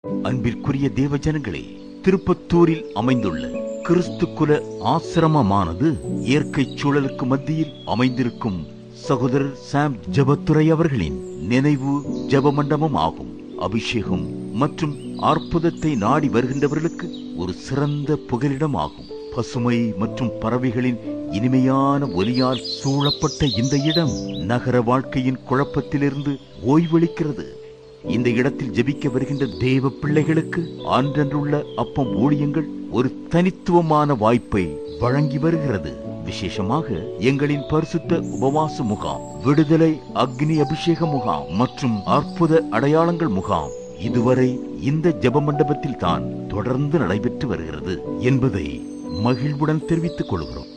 அன்பிற்குரிய தேவ ஜனங்களே திருப்பத்தூரில் அமைந்துள்ள கிறிஸ்து குல ஆசிரமமானது இயற்கை சூழலுக்கு மத்தியில் அமைந்திருக்கும் சகோதரர் சாம் ஜபத்துரை அவர்களின் நினைவு ஜப மண்டபம் ஆகும் அபிஷேகம் மற்றும் அற்புதத்தை நாடி வருகின்றவர்களுக்கு ஒரு சிறந்த புகலிடம் ஆகும் பசுமை மற்றும் பறவைகளின் இனிமையான ஒலியால் சூழப்பட்ட இந்த இடம் நகர வாழ்க்கையின் குழப்பத்திலிருந்து ஓய்வளிக்கிறது இந்த இடத்தில் ஜெபிக்க வருகின்ற தேவ பிள்ளைகளுக்கு ஆன்றன்றுள்ள அப்பம் ஊழியங்கள் ஒரு தனித்துவமான வாய்ப்பை வழங்கி வருகிறது விசேஷமாக எங்களின் பரிசுத்த உபவாச முகாம் விடுதலை அக்னி அபிஷேக முகாம் மற்றும் அற்புத அடையாளங்கள் முகாம் இதுவரை இந்த ஜெப மண்டபத்தில் தான் தொடர்ந்து நடைபெற்று வருகிறது என்பதை மகிழ்வுடன் தெரிவித்துக் கொள்கிறோம்